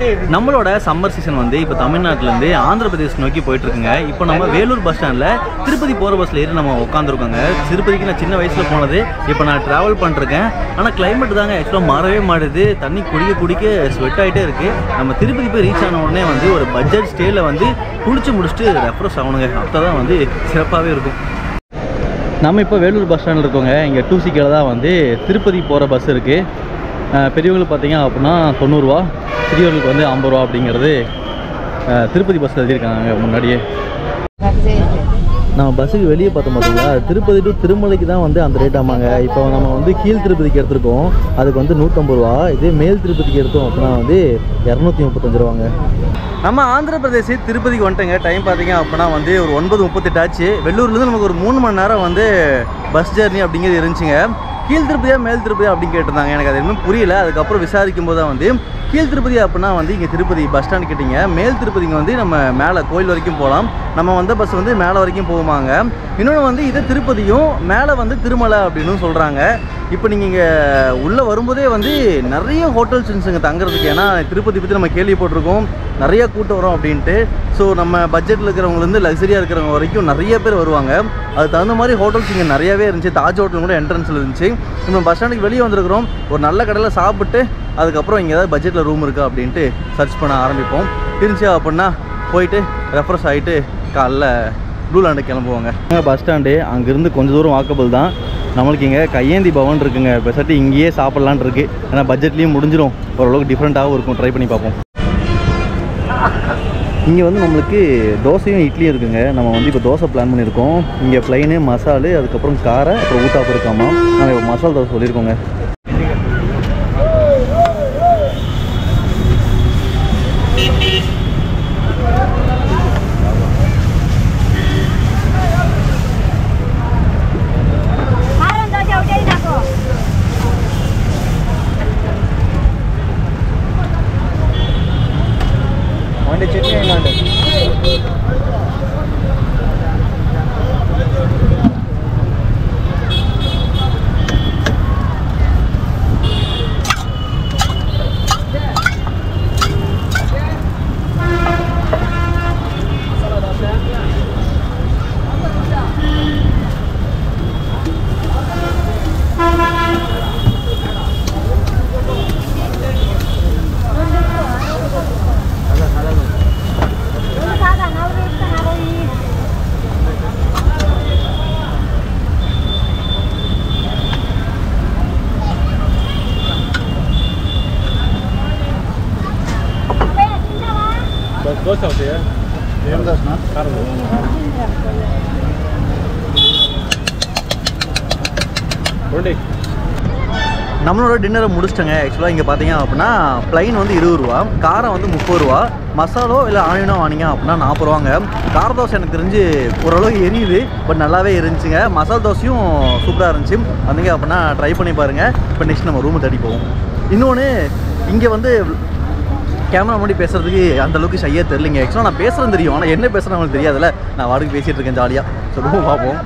நம்மளோட summer season வந்து இப்போ தமிழ்நாட்டிலேருந்து ஆந்திர பிரதேஷ் நோக்கி போயிட்டு இருக்குங்க இப்போ நம்ம வேலூர் பஸ் ஸ்டாண்டில் திருப்பதி போகிற பஸ்ஸில் ஏறி நம்ம உட்காந்துருக்கோங்க திருப்பதிக்கு நான் சின்ன வயசில் போனது இப்போ நான் ட்ராவல் பண்ணிருக்கேன் ஆனால் கிளைமேட் தாங்க ஆக்சுவலாக மாறவே மாறுது தண்ணி குடிக்க குடிக்க ஸ்வெட் ஆகிட்டே இருக்குது நம்ம திருப்பதி போய் ரீச் ஆன உடனே வந்து ஒரு பட்ஜெட் ஸ்டேயில் வந்து குளிச்சு முடிச்சுட்டு ரெஃப்ரெஷ் ஆகணுங்க அப்போ தான் வந்து சிறப்பாகவே இருக்கும் நம்ம இப்போ வேலூர் பஸ் ஸ்டாண்டில் இருக்கோங்க இங்கே டூ சிக்கில் தான் வந்து திருப்பதி போகிற பஸ் இருக்குது பெரியவங்களுக்கு பார்த்தீங்க அப்படின்னா தொண்ணூறுரூவா சிறியவர்களுக்கு வந்து ஐம்பது ரூபா அப்படிங்கிறது அஹ், திருப்பதி பஸ் எழுதியிருக்காங்க முன்னாடியே நம்ம பஸ்ஸுக்கு வெளியே பார்த்தோம் பார்த்தீங்களா திருப்பதி டு திருமலைக்கு தான் வந்து அந்த ரேட் ஆமாங்க இப்போ நம்ம வந்து கீழ் திருப்பதிக்கு எடுத்திருக்கோம் அதுக்கு வந்து நூற்றம்பது ரூபா இதே மேல் திருப்பதிக்கு எடுத்தோம் அப்படின்னா வந்து இரநூத்தி முப்பத்தஞ்சு ரூபாங்க நம்ம ஆந்திர பிரதேஷ் திருப்பதிக்கு வந்துட்டேங்க டைம் பார்த்தீங்க அப்படின்னா வந்து ஒரு ஒன்பது முப்பத்தெட்டு ஆச்சு வெள்ளூர்லேருந்து நமக்கு ஒரு மூணு மணி நேரம் வந்து பஸ் ஜர்னி அப்படிங்கிறது இருந்துச்சுங்க கீழ் திருப்பதியா மேல் திருப்பதியா அப்படின்னு கேட்டிருந்தாங்க எனக்கு அது எதுவுமே புரியல அதுக்கப்புறம் விசாரிக்கும் போது தான் வந்து கீழ் திருப்பதி அப்படின்னா வந்து இங்கே திருப்பதி பஸ் ஸ்டாண்ட் கேட்டிங்க மேல் திருப்பதிங்க வந்து நம்ம மேலே கோயில் வரைக்கும் போகலாம் நம்ம வந்த பஸ் வந்து மேலே வரைக்கும் போகுமாங்க இன்னொன்று வந்து இது திருப்பதியும் மேலே வந்து திருமலை அப்படின்னு சொல்கிறாங்க இப்போ நீங்கள் இங்கே உள்ளே வரும்போதே வந்து நிறைய ஹோட்டல்ஸ் இருந்துச்சுங்க தங்குறதுக்கு ஏன்னா திருப்பதி பற்றி நம்ம கேள்விப்பட்டிருக்கோம் நிறைய கூட்டம் வரும் அப்படின்ட்டு ஸோ நம்ம பட்ஜெட்டில் இருக்கிறவங்கலேருந்து லக்ஸரியாக இருக்கிறவங்க வரைக்கும் நிறைய பேர் வருவாங்க அது தகுந்த மாதிரி ஹோட்டல்ஸ் இங்கே நிறையவே இருந்துச்சு தாஜ் ஹோட்டல் கூட என்ட்ரன்ஸில் இருந்துச்சு நம்ம பஸ் ஸ்டாண்டுக்கு வெளியே வந்திருக்கிறோம் ஒரு நல்ல கடையில் சாப்பிட்டு அதுக்கப்புறம் இங்கே ஏதாவது பட்ஜெட்டில் ரூம் இருக்கா அப்படின்ட்டு சர்ச் பண்ண ஆரம்பிப்போம் இருந்துச்சு அப்படின்னா போயிட்டு ரெஃப்ரெஷ் ஆகிட்டு காலைல ப்ளூலாண்டு கிளம்புவாங்க பஸ் ஸ்டாண்டு அங்கேருந்து கொஞ்சம் தூரம் வாக்கபிள் தான் நம்மளுக்கு இங்கே கையேந்தி பவன் இருக்குங்க பெசட்டு இங்கேயே சாப்பிட்லான் இருக்கு ஏன்னா பட்ஜெட்லேயும் முடிஞ்சிடும் ஓரளவுக்கு டிஃப்ரெண்ட்டாகவும் இருக்கும் ட்ரை பண்ணி பார்ப்போம் இங்கே வந்து நம்மளுக்கு தோசையும் இட்லியும் இருக்குங்க நம்ம வந்து இப்போ தோசை பிளான் பண்ணியிருக்கோம் இங்கே ப்ளைனு மசாலு அதுக்கப்புறம் காரை அப்புறம் ஊத்தாப்பு இருக்காமா நாங்கள் இப்போ மசால் தோசை சொல்லியிருக்கோங்க కారం దోశ ఒకటే నాకు అంటే చట్నీ అయినా అంటే రెండు కాదా నవ్వు ఇస్తాను దోశ అవుతాయా ఏం దోశ కారం రండి நம்மளோட டின்னரை முடிச்சிட்டங்க ஆக்சுவலாக இங்கே பார்த்தீங்க அப்படின்னா ப்ளைன் வந்து இருபது ரூபா காரம் வந்து முப்பது ரூபா மசாலோ இல்லை ஆனியனோ வாங்கினீங்க அப்படின்னா நாற்பது ரூபாங்க கார தோசை எனக்கு தெரிஞ்சு ஓரளவுக்கு எரியுது பட் நல்லாவே இருந்துச்சுங்க மசால் தோசையும் சூப்பராக இருந்துச்சு வந்தீங்க அப்படின்னா ட்ரை பண்ணி பாருங்கள் இப்போ நெக்ஸ்ட் நம்ம ரூமை தேடி போவோம் இன்னொன்று இங்கே வந்து கேமரா முன்னாடி பேசுறதுக்கு அந்த அளவுக்கு ஷையே தெரியலைங்க ஆக்சுவலாக நான் பேசுகிறேன் தெரியும் ஆனால் என்ன பேசுகிறேன் அவங்களுக்கு தெரியாதுல்ல நான் வாடகைக்கு பேசிகிட்டு இருக்கேன் ஜாலியாக ஸோ ரூம் பார்ப்போம்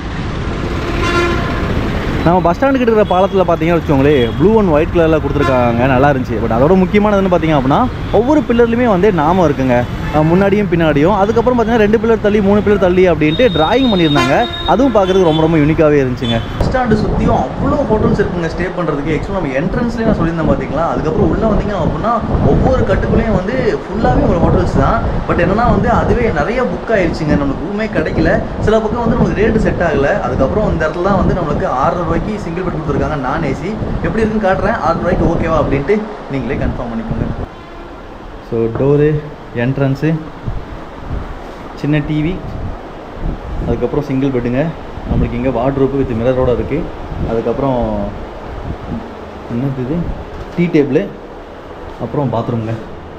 நம்ம பஸ் ஸ்டாண்டுக்கு இருக்கிற பாலத்தில் பார்த்தீங்கன்னு வச்சுக்கோங்களேன் ப்ளூ அண்ட் ஒயிட் கலரில் கொடுத்துருக்காங்க நல்லா இருந்துச்சு பட் அதோட முக்கியமானதுன்னு பார்த்தீங்க அப்படின்னா ஒவ்வொரு பில்லர்லையுமே வந்து நாமம் இருக்குங்க அஹ் முன்னாடியும் பின்னாடியும் அதுக்கப்புறம் பார்த்தீங்கன்னா ரெண்டு பில்லர் தள்ளி மூணு பில்லர் தள்ளி அப்படின்ட்டு டிராயிங் பண்ணியிருந்தாங்க அதுவும் பார்க்குறதுக்கு ரொம்ப ரொம்ப யூனிக்காகவே இருந்துச்சுங்க பஸ் ஸ்டாண்டு சுற்றியும் அவ்வளோ ஹோட்டல்ஸ் இருக்குங்க ஸ்டே பண்ணுறதுக்கு ஆக்சுவலாக நம்ம என்ட்ரன்ஸ்லேயே நான் சொல்லியிருந்தேன் பார்த்தீங்களா அதுக்கப்புறம் உள்ளே வந்தீங்க அப்படின்னா ஒவ்வொரு கட்டுக்குள்ளேயும் வந்து ஃபுல்லாகவே ஒரு ஹோட்டல்ஸ் தான் பட் என்னன்னா வந்து அதுவே நிறைய புக் ஆயிடுச்சுங்க நம்மளுக்கு ரூமே கிடைக்கல சில பக்கம் வந்து நம்மளுக்கு ரேட்டு செட் ஆகல அதுக்கப்புறம் இந்த இடத்துல தான் வந்து நம்மளுக்கு ஆறு ரூபாய்க்கு சிங்கிள் பெட் கொடுத்துருக்காங்க நான் ஏசி எப்படி இருக்குன்னு காட்டுறேன் ஆறு ரூபாய்க்கு ஓகேவா அப்படின்ட்டு நீங்களே கன்ஃபார்ம் பண்ணிக்கோங்க ஸோ டோரு என்ட்ரன்ஸு சின்ன டிவி அதுக்கப்புறம் சிங்கிள் பெட்டுங்க நம்மளுக்கு இங்கே வார்ட்ரோப்பு வித் மிரரோட இருக்குது அதுக்கப்புறம் என்னது இது டீ டேபிள் அப்புறம் பாத்ரூம்ங்க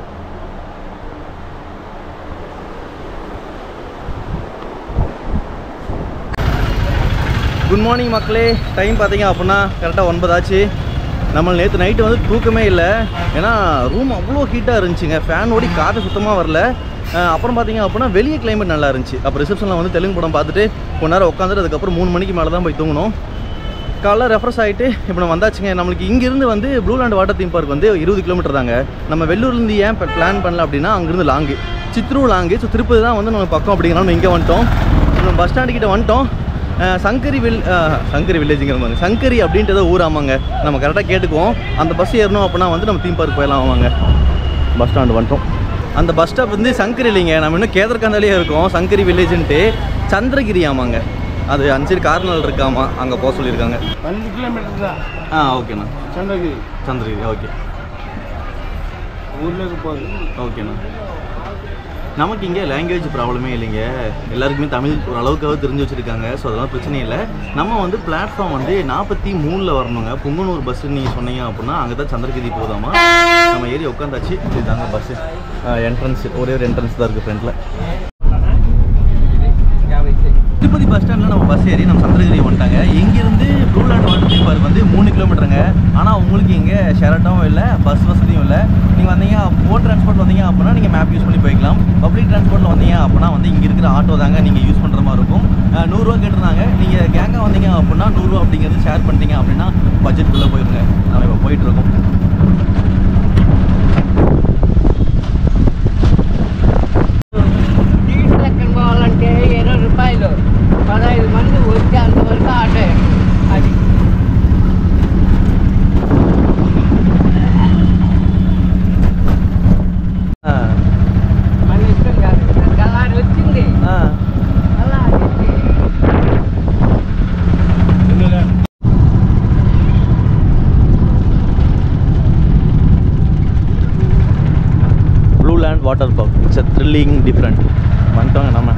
குட் மார்னிங் மக்களே டைம் பார்த்தீங்க அப்படின்னா கரெக்டாக ஒன்பதாச்சு நம்ம நேற்று நைட்டு வந்து தூக்கமே இல்லை ஏன்னா ரூம் அவ்வளோ ஹீட்டாக இருந்துச்சுங்க ஃபேன் ஓடி காற்று சுத்தமாக வரல அஹ் அப்புறம் பார்த்தீங்க அப்படின்னா வெளியே கிளைமேட் நல்லா இருந்துச்சு அப்போ ரிசப்ஷனில் வந்து தெலுங்கு படம் பார்த்துட்டு கொஞ்ச நேரம் உட்காந்துட்டு அதுக்கப்புறம் மூணு மணிக்கு மேலே தான் போய் தூங்கணும் காலைல ரெஃப்ரெஷ் ஆகிட்டு இப்போ நம்ம வந்தாச்சுங்க நம்மளுக்கு இங்கேருந்து வந்து blue land water theme park வந்து இருபது கிலோமீட்டர் தாங்க நம்ம வெள்ளூர்லேருந்து ஏன் இப்போ பிளான் பண்ணல அப்படின்னா அங்கேருந்து லாங்கு சித்ரூ லாங்கு ஸோ திருப்பதி தான் வந்து நம்ம பக்கம் அப்படிங்கிறனால நம்ம இங்கே வந்துட்டோம் நம்ம பஸ் ஸ்டாண்டு கிட்ட வந்துட்டோம் அஹ் சங்கரி வில் அஹ் சங்கரி வில்லேஜுங்கிற மாதிரி சங்கரி அப்படின்றத ஊர் ஆமாங்க நம்ம கரெக்டாக கேட்டுக்குவோம் அந்த பஸ் ஏறணும் அப்படின்னா வந்து நம்ம தீம் பார்க் போயிடலாம் ஆமாங்க பஸ் ஸ்டாண்டு வந்துட்டோம் அந்த பஸ் ஸ்டாப் வந்து சங்கரி இல்லைங்க நம்ம இன்னும் கேதர்காந்தாலே இருக்கோம் சங்கரி வில்லேஜ்ன்ட்டு சந்திரகிரி ஆமாங்க அது அஞ்சு கார்னல் இருக்காமா அங்கே போக சொல்லியிருக்காங்க அஞ்சு கிலோமீட்டர் தான் ஆ ஓகேண்ணா சந்திரகிரி சந்திரகிரி ஓகே ஊர்லேக்கு போகுது ஓகேண்ணா நமக்கு இங்கே லாங்குவேஜ் ப்ராப்ளமே இல்லைங்க எல்லாருக்குமே தமிழ் ஒரு அளவுக்காவது தெரிஞ்சு வச்சுருக்காங்க ஸோ அதெல்லாம் பிரச்சனை இல்லை நம்ம வந்து பிளாட்ஃபார்ம் வந்து நாற்பத்தி மூணில் வரணுங்க புங்கனூர் பஸ்ஸு நீங்கள் சொன்னீங்க அப்படின்னா அங்கே தான் சந்திரகிரி போதாமா நம்ம ஏறி உட்காந்தாச்சு இதுதாங்க பஸ்ஸு என்ட்ரன்ஸ் ஒரே ஒரு என்ட்ரன்ஸ் தான் இருக்குது ஃப்ரண்ட்டில் திருப்பதி பஸ் ஸ்டாண்டில் நம்ம பஸ் ஏறி நம்ம சந்திரகிரி வந்துட்டாங்க இங்கேருந்து ப்ளூலேண்ட் வாட்டர் தீம் பார்க் வந்து மூணு கிலோமீட்டருங்க ஆனால் உங்களுக்கு இங்கே ஷெரட்டாவும் இல்லை பஸ் வசதியும் இல்லை நீங்கள் வந்தீங்க போட் டிரான்ஸ்போர்ட் வந்தீங்க அப்படின்னா நீங்கள் மேப் யூஸ் பண்ணி போய்க்கலாம் பப்ளிக் டிரான்ஸ்போர்ட்டில் வந்தீங்க அப்படின்னா வந்து இங்கே இருக்கிற ஆட்டோ தாங்க நீங்கள் யூஸ் பண்ணுற மாதிரி இருக்கும் அஹ் நூறுரூவா கேட்டிருந்தாங்க நீங்கள் கேங்காக வந்தீங்க அப்படின்னா நூறுரூவா அப்படிங்கிறது ஷேர் பண்ணிட்டீங்க அப்படின்னா பட்ஜெட்டுக்குள்ளே போயிருங்க நம்ம இப்போ போயிட்டுருக்கோம் టీవీ లెక్కన పోవాలంటే ఇరవై రూపాయలు పదహైదు మంది వచ్చి అంతవరకు ఆటో అది ஆ మన ఇష్టం కాదు అలా వచ్చింది ஆ అలా అది blue land water park it's a thrilling different வந்துட்டோங்க நம்ம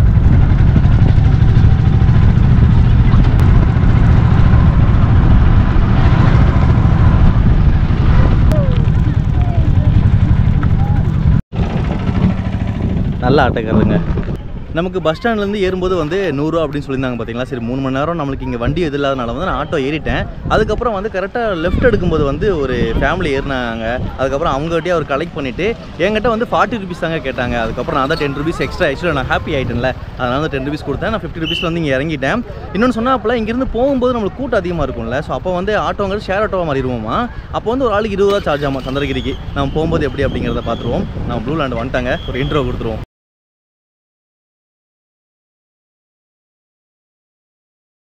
நல்ல ஆட்டக்காரருங்க நமக்கு பஸ் ஸ்டாண்ட்லேருந்து ஏறும்போது வந்து நூறுரூவா அப்படின்னு சொல்லியிருந்தாங்க பார்த்தீங்களா சரி மூணு மணி நேரம் நம்மளுக்கு இங்கே வண்டி எது இல்லாதனால வந்து நான் ஆட்டோ ஏறிட்டேன் அதுக்கப்புறம் வந்து கரெக்டாக லெஃப்ட் எடுக்கும்போது வந்து ஒரு ஃபேமிலி ஏறினாங்க அதுக்கப்புறம் அவங்ககிட்டயே அவர் கலெக்ட் பண்ணிவிட்டு என்கிட்ட வந்து ஃபார்ட்டி ருபீஸ் தாங்க கேட்டாங்க அதுக்கப்புறம் நான் தான் டென் ருபீஸ் எக்ஸ்ட்ரா ஆக்சுவலாக நான் ஹாப்பி ஆகிட்டேன்ல அதனால வந்து டென் ருபீஸ் கொடுத்தேன் நான் ஃபிஃப்டி ருபீஸில் வந்து இங்கே இறங்கிட்டேன் இன்னொன்று சொன்னாப்பில் இங்கேருந்து போகும்போது நம்மளுக்கு கூட்டம் அதிகமாக இருக்கும்ல ஸோ அப்போ வந்து ஆட்டோங்கிறது ஷேர் ஆட்டோவாக மாறிடுவோமா அப்போ வந்து ஒரு ஆளுக்கு இருபது ரூபா சார்ஜ் ஆகும் சந்திரகிரிக்கு நம்ம போகும்போது எப்படி அப்படிங்கிறத பார்த்துருவோம் நம்ம ப்ளூ லேண்ட் வந்துட்டாங்க ஒரு இன்ட்ரோ கொடுத்துருவோம்